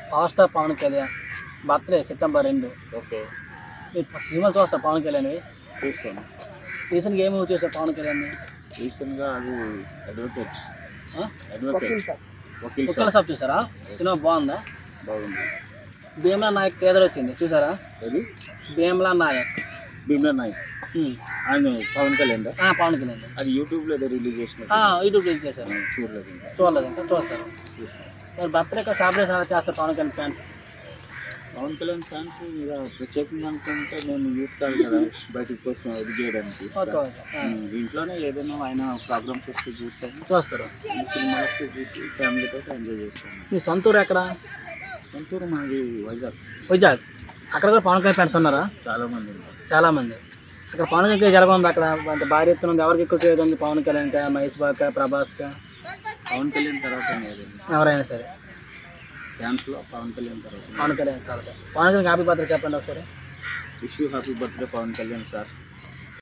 Power star Pavan Kalyan birthday September రెండు okay మీరు cinema చూస్తా పవన్ కళ్యాణ్వి చూస్తాను రీసెంట్గా ఏమి చూసా పవన్ కళ్యాణ్ని రీసెంట్గా అది అడ్వకేట్ ఆ? అడ్వకేట్ వకీల్ కుక్కల సాబ్ సాబ్ చూసారా సినిమా బాగుందా బాగుంది భీమ్లా నాయక్ ట్రేదర్ వచ్చింది చూసారా అది భీమ్లా నాయక్ భీమ్లా నాయక్ ఉమ్. ఆయన పవన్ కళ్యాణ్ దా? ఆ, పవన్ కళ్యాణ్ అది యూట్యూబ్లో ఏదో రిలీజ్ చేసిన ఆ, యూట్యూబ్ రిలీజ్ చేశారు చూడలేదు ఇంకా చూడలేదు ఇంకా చూస్తారు చూస్తాను మరి బర్త్డే సెలబ్రేషన్ ఎలా చేస్తారు పవన్ కళ్యాణ్ ఫ్యాన్స్ పవన్ కళ్యాణ్ ఫ్యాన్స్ మీద ప్రత్యేకంగా అనుకుంటే నేను యూత్ కాదు కదా బయటకు కోసం ఇది చేయడానికి ఓకే ఓకే ఆ, ఉమ్, ఇంట్లోనే ఏదైనా ఆయన ప్రోగ్రామ్స్ వస్తే చూస్తాను చూస్తారు ఈ సినిమాలు వస్తే చూసి ఫ్యామిలీతో ఎంజాయ్ చేస్తాను మీ సొంతూరు ఎక్కడ సొంతూరు మాది వైజాగ్ వైజాగ్ అక్కడ కూడా పవన్ కళ్యాణ్ ఫ్యాన్స్ ఉన్నారా చాలా మంది ఉంటారు చాలా మంది అక్కడ పవన్ కళ్యాణ్ క్రేజ్ ఎలా ఉంది అక్కడ అంత భారీ ఎత్తున ఉంది ఎవరికి ఎక్కువ క్రేజ్ ఉంది పవన్ కళ్యాణ్ కా మహేష్ బాబు ప్రభాస్ కా పవన్ కళ్యాణ్ తర్వాత ఏదైనా ఎవరైనా సరే ఫ్యాన్స్లో పవన్ కళ్యాణ్ తర్వాత పవన్ కళ్యాణ్ తర్వాత పవన్ కళ్యాణ్ హ్యాపీ బర్త్డే చెప్పండి ఒకసారి wish you happy birthday Pavan Kalyan sir